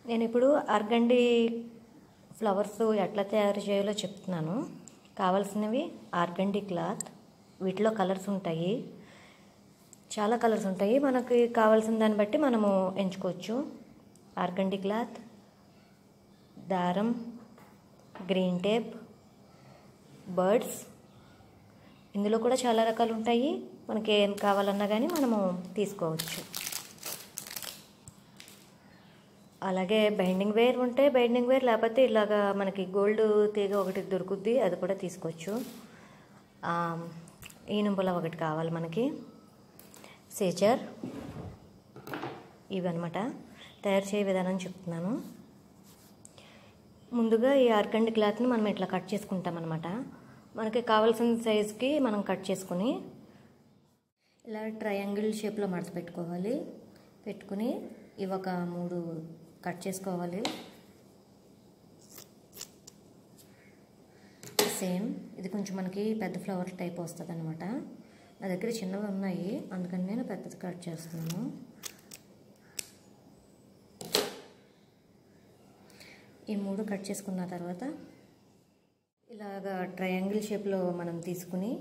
నేను ఇప్పుడు అర్గండి ఫ్లవర్స్ ఎట్లా తయారు చేయాలో చెప్తున్నాను కావాల్సినవి ఆర్గండి క్లాత్ వీటిలో కలర్స్ ఉంటాయి చాలా కలర్స్ ఉంటాయి మనకి కావాల్సిన దాన్ని బట్టి మనము ఎంచుకోవచ్చు ఆర్గండి క్లాత్ దారం గ్రీన్ టేప్ బర్డ్స్ ఇందులో కూడా చాలా రకాలు ఉంటాయి మనకి ఏం కావాలన్నా కానీ మనము తీసుకోవచ్చు అలాగే బైండింగ్ వేర్ ఉంటే బైండింగ్ వేర్ లేకపోతే ఇలాగా మనకి గోల్డ్ తీగ ఒకటి దొరుకుద్ది అది కూడా తీసుకోవచ్చు ఈనుంపుల ఒకటి కావాలి మనకి సేచర్ ఇవన్నమాట తయారు చేయ విధానం చెప్తున్నాను ముందుగా ఈ ఆర్కండి క్లాత్ని మనం ఇట్లా కట్ చేసుకుంటాం అనమాట మనకి కావాల్సిన సైజుకి మనం కట్ చేసుకుని ఇలా ట్రయాంగిల్ షేప్లో మడత పెట్టుకోవాలి పెట్టుకుని ఇవి ఒక మూడు కట్ చేసుకోవాలి సేమ్ ఇది కొంచెం మనకి పెద్ద ఫ్లవర్ టైప్ వస్తుంది అనమాట నా దగ్గర చిన్నవి ఉన్నాయి అందుకని నేను పెద్దది కట్ చేస్తున్నాను ఈ మూడు కట్ చేసుకున్న తర్వాత ఇలాగ ట్రయాంగిల్ షేప్లో మనం తీసుకుని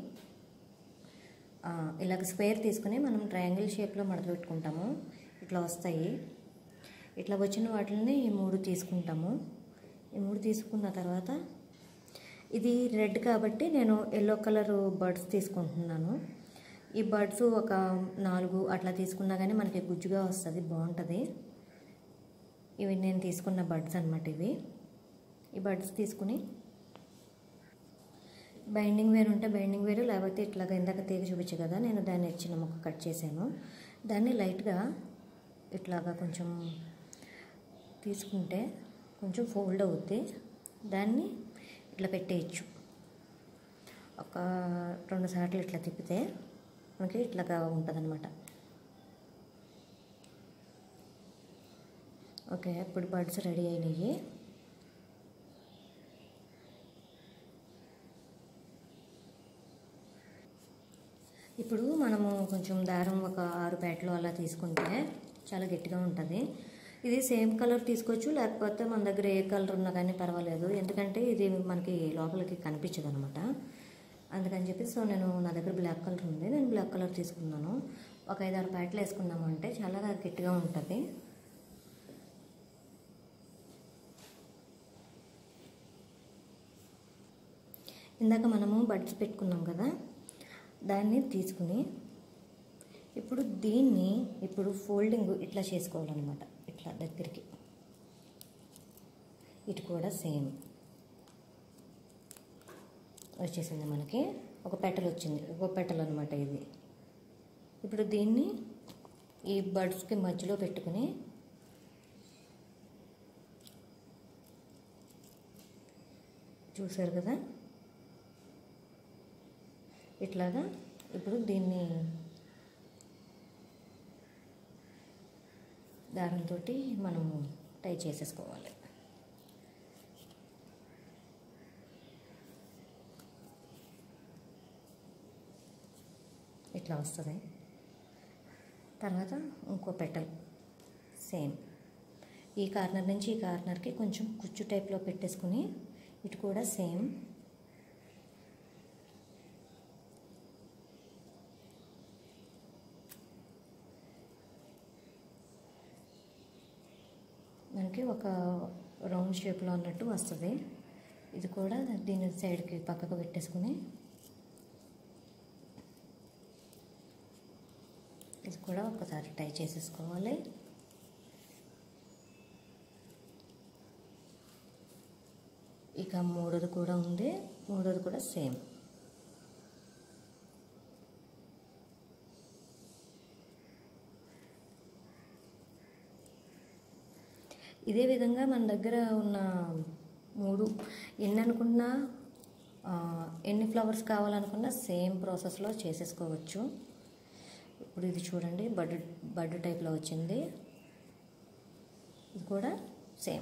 ఇలాగ స్క్వేర్ తీసుకుని మనం ట్రయాంగిల్ షేప్లో మడత పెట్టుకుంటాము ఇట్లా వస్తాయి ఇట్లా వచ్చిన వాటిని ఈ మూడు తీసుకుంటాము ఈ మూడు తీసుకున్న తర్వాత ఇది రెడ్ కాబట్టి నేను ఎల్లో కలర్ బర్డ్స్ తీసుకుంటున్నాను ఈ బర్డ్స్ ఒక నాలుగు అట్లా తీసుకున్నా కానీ మనకి గుజ్జుగా వస్తుంది బాగుంటుంది ఇవి నేను తీసుకున్న బర్డ్స్ అనమాట ఇవి ఈ బర్డ్స్ తీసుకుని బైండింగ్ వేర్ ఉంటే బైండింగ్ వేరు లేకపోతే ఇట్లాగా ఇందాక తీగ చూపించే కదా నేను దాన్ని ఇచ్చిన ముక్క కట్ చేశాను దాన్ని లైట్గా ఇట్లాగా కొంచెం తీసుకుంటే కొంచెం ఫోల్డ్ అవుద్ది దాన్ని ఇట్లా పెట్టేయచ్చు ఒక రెండు సార్లు ఇట్లా తిప్పితే మనకి ఇట్లాగా ఉంటుంది అనమాట ఓకే ఇప్పుడు బర్డ్స్ రెడీ అయినాయి ఇప్పుడు మనము కొంచెం దారం ఒక ఆరు పేటలు అలా తీసుకుంటే చాలా గట్టిగా ఉంటుంది ఇది సేమ్ కలర్ తీసుకోవచ్చు లేకపోతే మన దగ్గర ఏ కలర్ ఉన్నా కానీ పర్వాలేదు ఎందుకంటే ఇది మనకి లోపలికి కనిపించదు అనమాట అందుకని చెప్పి సో నేను నా దగ్గర బ్లాక్ కలర్ ఉంది నేను బ్లాక్ కలర్ తీసుకున్నాను ఒక ఐదు ఆరు ప్యాట్లు వేసుకున్నాము అంటే చాలా గట్టిగా ఉంటుంది ఇందాక మనము బడ్స్ పెట్టుకున్నాం కదా దాన్ని తీసుకుని ఇప్పుడు దీన్ని ఇప్పుడు ఫోల్డింగ్ ఇట్లా చేసుకోవాలన్నమాట ఇట్లా దగ్గరికి ఇటు కూడా సేమ్ వచ్చేసింది మనకి ఒక పెటల్ వచ్చింది ఒక పెటల్ అనమాట ఇది ఇప్పుడు దీన్ని ఈ బడ్స్కి మధ్యలో పెట్టుకుని చూసారు కదా ఇట్లాగా ఇప్పుడు దీన్ని దారంతో మనము టై చేసేసుకోవాలి ఇట్లా వస్తుంది తర్వాత ఇంకో పెటల్ సేమ్ ఈ కార్నర్ నుంచి ఈ కార్నర్కి కొంచెం కుచ్చు టైప్లో పెట్టేసుకుని ఇటు కూడా సేమ్ మనకి ఒక రౌండ్ షేప్లో ఉన్నట్టు వస్తుంది ఇది కూడా దీని సైడ్కి పక్కకు పెట్టేసుకుని ఇది కూడా ఒకసారి టై చేసేసుకోవాలి ఇక మూడోది కూడా ఉంది మూడోది కూడా సేమ్ ఇదే విధంగా మన దగ్గర ఉన్న మూడు ఎన్ని అనుకున్నా ఎన్ని ఫ్లవర్స్ కావాలనుకున్నా సేమ్ ప్రాసెస్లో చేసేసుకోవచ్చు ఇప్పుడు ఇది చూడండి బడ్ బడ్ టైప్లో వచ్చింది ఇది కూడా సేమ్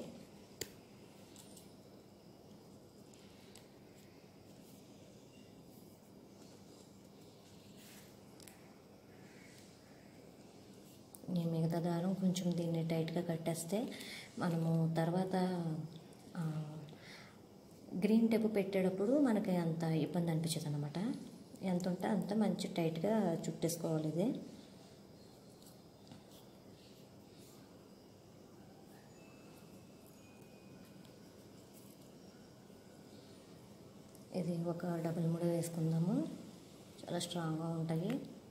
ఈ మిగతా దారం కొంచెం కొంచెం దీన్ని టైట్గా కట్టేస్తే మనము తర్వాత ఆ, గ్రీన్ టెప్ పెట్టేటప్పుడు మనకి అంత ఇబ్బంది అనిపించదు అనమాట ఎంత ఉంటే అంత మంచి టైట్గా చుట్టేసుకోవాలి ఇది ఇది ఒక డబుల్ ముడి వేసుకుందాము చాలా స్ట్రాంగ్గా ఉంటాయి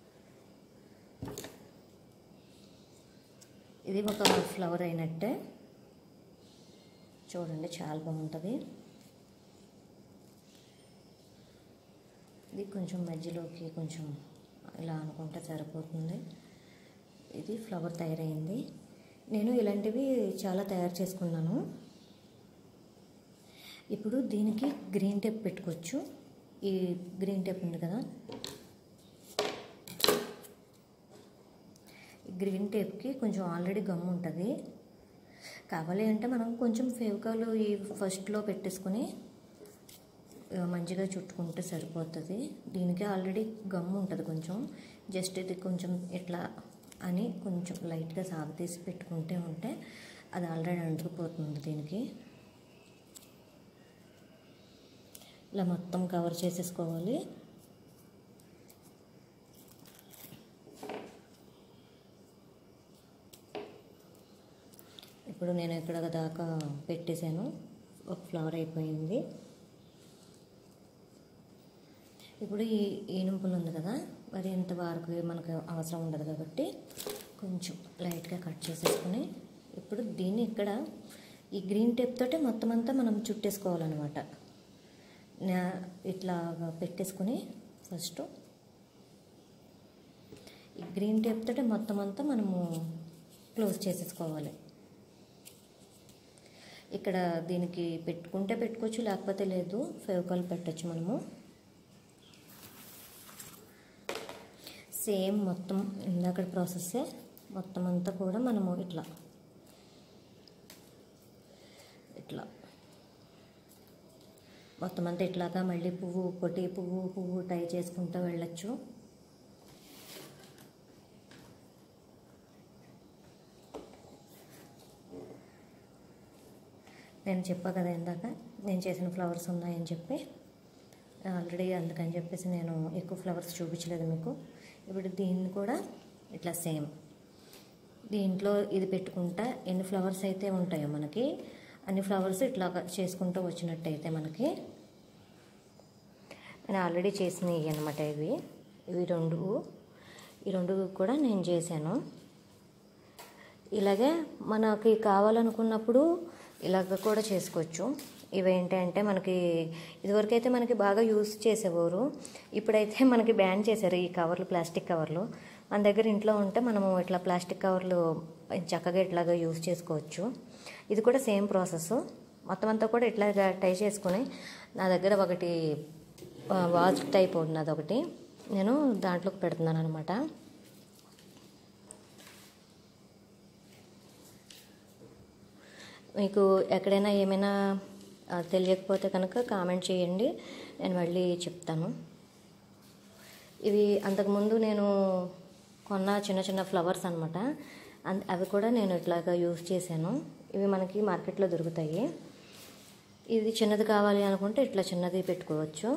ఇది ఒక ఫ్లవర్ అయినట్టే చూడండి చాలా బాగుంటుంది ఇది కొంచెం మధ్యలోకి కొంచెం ఇలా అనుకుంటే సరిపోతుంది ఇది ఫ్లవర్ తయారైంది నేను ఇలాంటివి చాలా తయారు చేసుకున్నాను ఇప్పుడు దీనికి గ్రీన్ టేప్ పెట్టుకోవచ్చు ఈ గ్రీన్ టేప్ ఉంది కదా ఈ గ్రీన్ టేప్కి కొంచెం ఆల్రెడీ గమ్ ఉంటుంది కావాలి అంటే మనం కొంచెం ఫేవికాల్ ఈ ఫస్ట్లో పెట్టేసుకుని ఆ, మంచిగా చుట్టుకుంటే సరిపోతుంది దీనికి ఆల్రెడీ గమ్ ఉంటుంది కొంచెం జస్ట్ ఇది కొంచెం ఇట్లా అని కొంచెం లైట్గా సాగతీసి పెట్టుకుంటే ఉంటే అది ఆల్రెడీ అంటుకుపోతుంది దీనికి ఇలా మొత్తం కవర్ చేసేసుకోవాలి ఇప్పుడు నేను ఇక్కడ దాకా పెట్టేశాను ఒక ఫ్లవర్ అయిపోయింది ఇప్పుడు ఈ ఈనుంపులు ఉంది కదా మరి ఇంత వరకు మనకు అవసరం ఉండదు కాబట్టి కొంచెం లైట్గా కట్ చేసేసుకుని ఇప్పుడు దీన్ని ఇక్కడ ఈ గ్రీన్ టేప్ తోటి మొత్తం అంతా మనం చుట్టేసుకోవాలన్నమాట నా ఇట్లా పెట్టేసుకుని ఫస్ట్ ఈ గ్రీన్ టేప్ తోటి మొత్తం అంతా మనము క్లోజ్ చేసేసుకోవాలి ఇక్కడ దీనికి పెట్టుకుంటే పెట్టుకోవచ్చు లేకపోతే లేదు ఫేవకాల్ పెట్టచ్చు మనము సేమ్ మొత్తం ఇందాక ప్రాసెస్సే మొత్తం అంతా కూడా మనము ఇట్లా ఇట్లా మొత్తం అంతా ఇట్లాగా మళ్ళీ పువ్వు పొట్టి పువ్వు పువ్వు టై చేసుకుంటూ వెళ్ళచ్చు నేను చెప్పా కదా ఇందాక నేను చేసిన ఫ్లవర్స్ ఉన్నాయని చెప్పి ఆల్రెడీ అందుకని చెప్పేసి నేను ఎక్కువ ఫ్లవర్స్ చూపించలేదు మీకు ఇప్పుడు దీన్ని కూడా ఇట్లా సేమ్ దీంట్లో ఇది పెట్టుకుంటా ఎన్ని ఫ్లవర్స్ అయితే ఉంటాయో మనకి అన్ని ఫ్లవర్స్ ఇట్లా చేసుకుంటూ వచ్చినట్టయితే మనకి నేను ఆల్రెడీ చేసినవి అనమాట ఇవి ఇవి రెండు ఈ రెండు కూడా నేను చేశాను ఇలాగే మనకి కావాలనుకున్నప్పుడు ఇలాగ కూడా చేసుకోవచ్చు ఇవేంటంటే మనకి ఇదివరకైతే మనకి బాగా యూస్ చేసేవారు ఇప్పుడైతే మనకి బ్యాన్ చేశారు ఈ కవర్లు ప్లాస్టిక్ కవర్లు మన దగ్గర ఇంట్లో ఉంటే మనము ఇట్లా ప్లాస్టిక్ కవర్లు చక్కగా ఇట్లాగా యూస్ చేసుకోవచ్చు ఇది కూడా సేమ్ ప్రాసెస్ మొత్తం అంతా కూడా ఇట్లాగా టై చేసుకుని నా దగ్గర ఒకటి వాచ్ టైప్ ఉన్నది ఒకటి నేను దాంట్లోకి పెడుతున్నాను అనమాట మీకు ఎక్కడైనా ఏమైనా ఆ, తెలియకపోతే కనుక కామెంట్ చేయండి నేను మళ్ళీ చెప్తాను ఇవి అంతకుముందు నేను కొన్న చిన్న చిన్న ఫ్లవర్స్ అనమాట అవి కూడా నేను ఇట్లాగా యూస్ చేశాను ఇవి మనకి మార్కెట్లో దొరుకుతాయి ఇది చిన్నది కావాలి అనుకుంటే ఇట్లా చిన్నది పెట్టుకోవచ్చు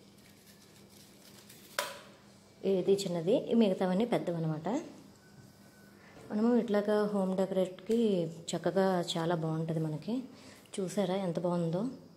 ఇది చిన్నది మిగతావన్నీ పెద్దవన్నమాట మనము ఇట్లాగా హోమ్ డెకరేట్కి చక్కగా చాలా బాగుంటుంది మనకి చూసారా ఎంత బాగుందో